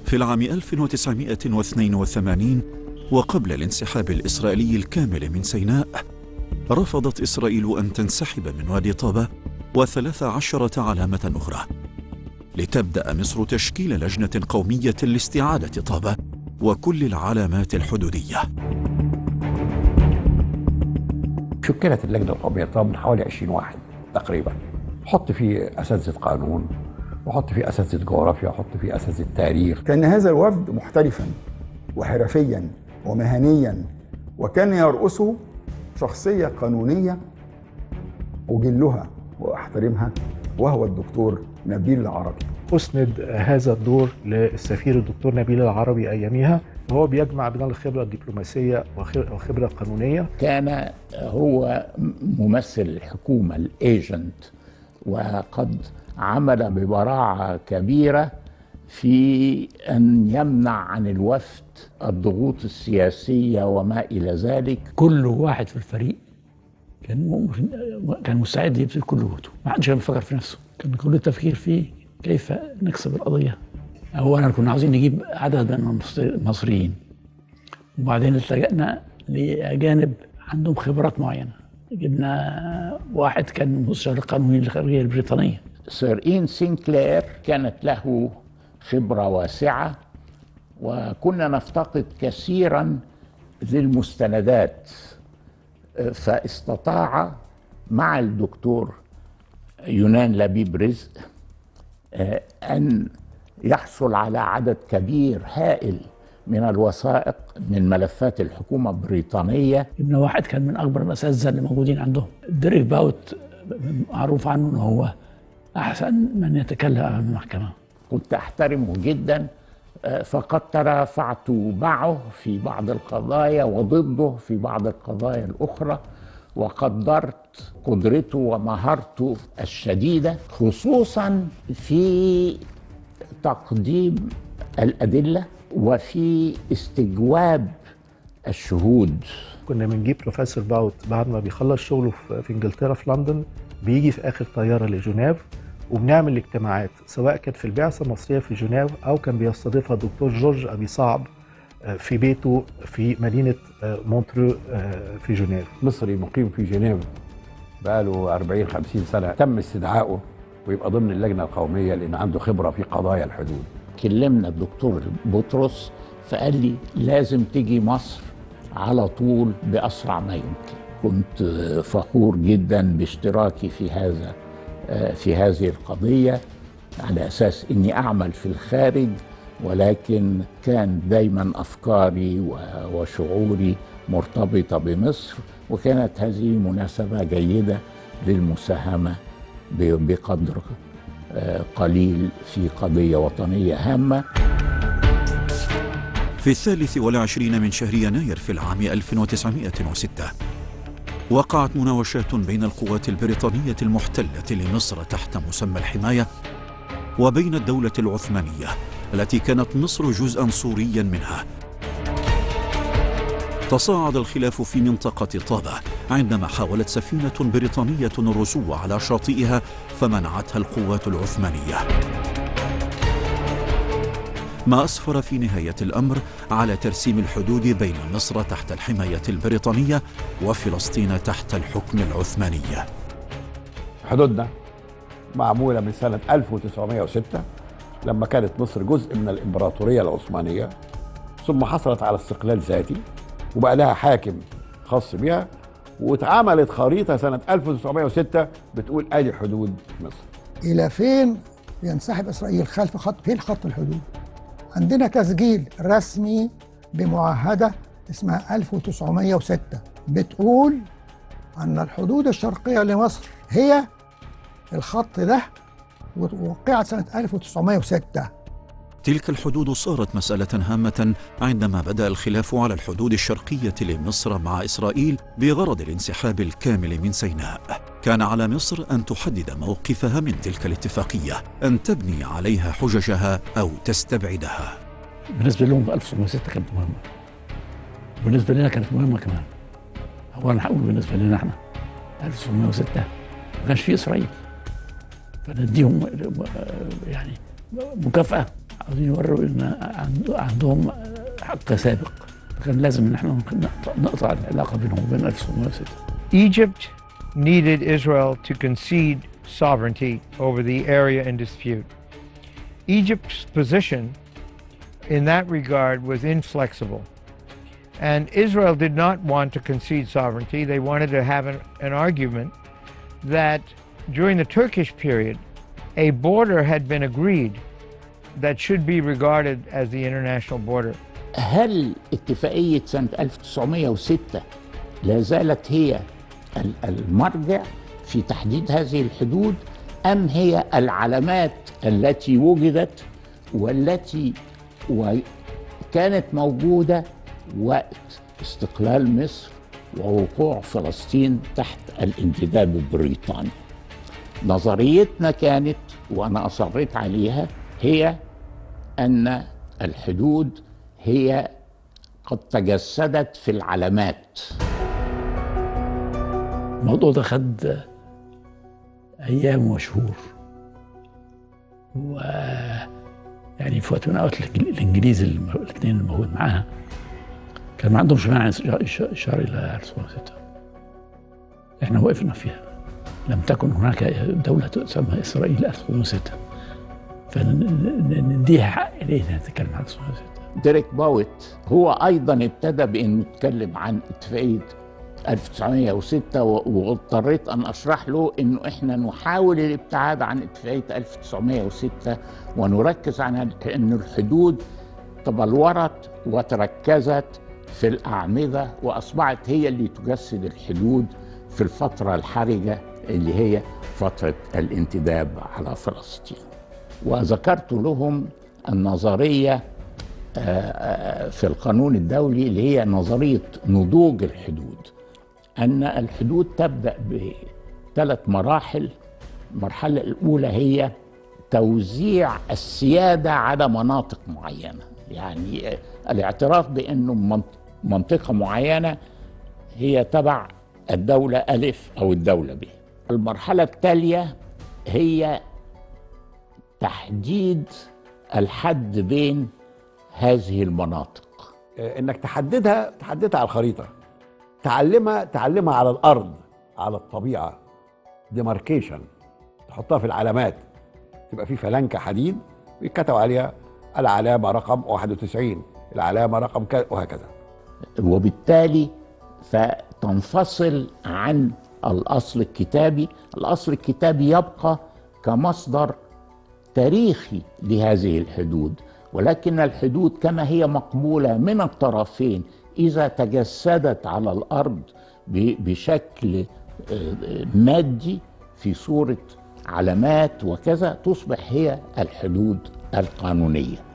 في العام 1982 وقبل الانسحاب الإسرائيلي الكامل من سيناء رفضت إسرائيل أن تنسحب من وادي طابة وثلاث عشرة علامة أخرى لتبدأ مصر تشكيل لجنة قومية لاستعادة طابة وكل العلامات الحدودية شكلت اللجنه القوميه طبعا من حوالي 20 واحد تقريبا حط فيه اساتذه قانون وحط فيه اساتذه جغرافيا وحط فيه اساتذه تاريخ كان هذا الوفد محترفا وحرفيا ومهنيا وكان يرأسه شخصية قانونية أجلها وأحترمها وهو الدكتور نبيل العربي أسند هذا الدور للسفير الدكتور نبيل العربي أيامها وهو بيجمع بين الخبرة الدبلوماسية والخبرة القانونية كان هو ممثل الحكومه الايجنت وقد عمل ببراعه كبيره في ان يمنع عن الوفد الضغوط السياسيه وما الى ذلك كل واحد في الفريق كان ممكن كان مستعد يبذل كل جهده ما حدش كان بيفكر في نفسه كان كل التفكير فيه كيف نكسب القضيه اولا كنا عاوزين نجيب عدد من المصري- المصريين وبعدين التجأنا لاجانب عندهم خبرات معينه جبنا واحد كان مستشار القانوني للخارجيه البريطانيه سير إين سينكلير كانت له خبرة واسعة وكنا نفتقد كثيرا للمستندات فاستطاع مع الدكتور يونان لبيب رزق آه، أن يحصل على عدد كبير هائل من الوثائق من ملفات الحكومة البريطانية جبنا واحد كان من اكبر الاساتذه اللي موجودين عندهم ديريك باوت معروف عنه ان هو احسن من يتكلم امام المحكمه كنت احترمه جدا آه، فقد ترافعت معه في بعض القضايا وضده في بعض القضايا الاخرى وقدرت قدرته ومهارته الشديده خصوصا في تقديم الادله وفي استجواب الشهود كنا بنجيب بروفيسور باوت بعد ما بيخلص شغله في في انجلترا في لندن بيجي في اخر طياره لجنيف وبنعمل اجتماعات سواء كانت في البعثه المصريه في جنيف او كان بيستضيفها الدكتور جورج ابي صعب آه، في بيته في مدينه آه، مونترو آه، في جنيف مصري مقيم في جنيف بقاله 40 50 سنه تم استدعائه ويبقى ضمن اللجنه القوميه لان عنده خبره في قضايا الحدود كلمنا الدكتور بطرس فقال لي لازم تيجي مصر على طول باسرع ما يمكن كنت فخور جدا باشتراكي في هذا في هذه القضيه على اساس اني اعمل في الخارج ولكن كان دايما افكاري و- وشعوري مرتبطه بمصر وكانت هذه مناسبه جيده للمساهمه ب- بقدر آه، قليل في قضيه وطنيه هامه في الثالث والعشرين من شهر يناير في العام 1906 وقعت مناوشات بين القوات البريطانية المحتلة لمصر تحت مسمى الحماية وبين الدولة العثمانية التي كانت مصر جزءا سوريا منها تصاعد الخلاف في منطقة طابة عندما حاولت سفينة بريطانية الرسو على شاطئها فمنعتها القوات العثمانية ما أسفر في نهاية الأمر على ترسيم الحدود بين مصر تحت الحماية البريطانية وفلسطين تحت الحكم العثماني حدودنا معمولة من سنة 1906 لما كانت مصر جزء من الإمبراطورية العثمانية ثم حصلت على استقلال ذاتي وبقى لها حاكم خاص بها واتعملت خريطة سنة 1906 بتقول آدي حدود مصر الى فين ينسحب اسرائيل خلف خط فين خط الحدود عندنا تسجيل رسمي بمعاهده اسمها 1906 بتقول ان الحدود الشرقيه لمصر هي الخط ده ووقعت سنه 1906 تلك الحدود صارت مسألة هامة عندما بدأ الخلاف على الحدود الشرقية لمصر مع إسرائيل بغرض الانسحاب الكامل من سيناء. كان على مصر أن تحدد موقفها من تلك الاتفاقية، أن تبني عليها حججها أو تستبعدها. بالنسبه لهم في 1906 كانت مهمه بالنسبه لنا كانت مهمه كمان هو انا هقول بالنسبه لنا احنا 1906 ما كانش في اسرائيل فنديهم يعني مكافاه عاوزين يوروا ان عند- عندهم حق سابق كان لازم ان احنا نقطع- نقطع العلاقه بينهم وبين 1906 Egypt needed Israel to concede sovereignty over the area in dispute. Egypt's position in that regard was inflexible. And Israel did not want to concede sovereignty. They wanted to have an, an argument that during the Turkish period, a border had been agreed that should be regarded as the international border. هل اتفاقية سنة 1906 لا زالت هي ال- المرجع في تحديد هذه الحدود أم هي العلامات التي وجدت والتي و- كانت موجودة وقت استقلال مصر ووقوع فلسطين تحت الانتداب البريطاني نظريتنا كانت وأنا أصريت عليها هي أن الحدود هي قد تجسدت في العلامات الموضوع ده خد ايام وشهور و يعني في وقت من الاوقات الإنج- الانجليز الم- الاثنين الموجود معاها كان ما عندهمش مانع إش- اشاره الى 1906 احنا وقفنا فيها لم تكن هناك دوله تسمى اسرائيل 1906 فنديها حق الينا نتكلم عن 1906 ديريك باوت هو ايضا ابتدى بانه يتكلم عن اتفاقيه 1906 و- واضطريت ان اشرح له انه احنا نحاول الابتعاد عن اتفاقيه 1906 ونركز على ان الحدود تبلورت وتركزت في الاعمده واصبحت هي اللي تجسد الحدود في الفتره الحرجه اللي هي فتره الانتداب على فلسطين وذكرت لهم النظريه في القانون الدولي اللي هي نظريه نضوج الحدود ان الحدود تبدا بثلاث مراحل المرحله الاولى هي توزيع السياده على مناطق معينه يعني الاعتراف بانه من- منطقه معينه هي تبع الدوله الف او الدوله ب المرحله التاليه هي تحديد الحد بين هذه المناطق انك تحددها تحددها على الخريطه تعلمها تعلمها على الارض على الطبيعه ديماركيشن تحطها في العلامات تبقى في فلنكه حديد ويتكتب عليها العلامه رقم 91 العلامه رقم كذا وهكذا وبالتالي فتنفصل عن الاصل الكتابي الاصل الكتابي يبقى كمصدر تاريخي لهذه الحدود ولكن الحدود كما هي مقبوله من الطرفين اذا تجسدت على الارض ب- بشكل آه، مادي في صوره علامات وكذا تصبح هي الحدود القانونيه